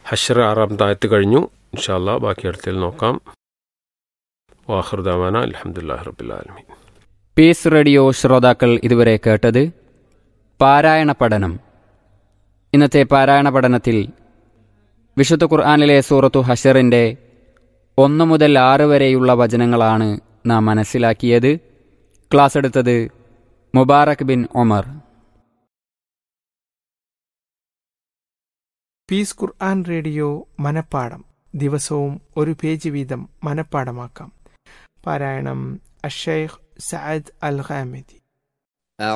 ഹഷർ ആറാം താഴത്ത് കഴിഞ്ഞു ഇൻഷാല്ല ബാക്കി അടുത്തതിൽ നോക്കാം വാഹൃദാന അലഹമുല്ലാ റബുല്ലാലമി പീസ് റേഡിയോ ശ്രോതാക്കൾ ഇതുവരെ കേട്ടത് പാരായണ പഠനം ഇന്നത്തെ പാരായണ പഠനത്തിൽ വിശുദ്ധ ഖുർആാനിലെ സൂറത്തു ഹഷറിൻ്റെ ഒന്ന് മുതൽ ആറ് വരെയുള്ള വചനങ്ങളാണ് നാം മനസ്സിലാക്കിയത് ക്ലാസ് എടുത്തത് മുബാറക് ബിൻ ഒമർ പീസ് ഖുർആൻ റേഡിയോ മനപ്പാടം ദിവസവും ഒരു പേജ് വീതം മനപ്പാടമാക്കാം പാരായണം അഷൈഖ് സഅദ് അൽ ഖാമിദി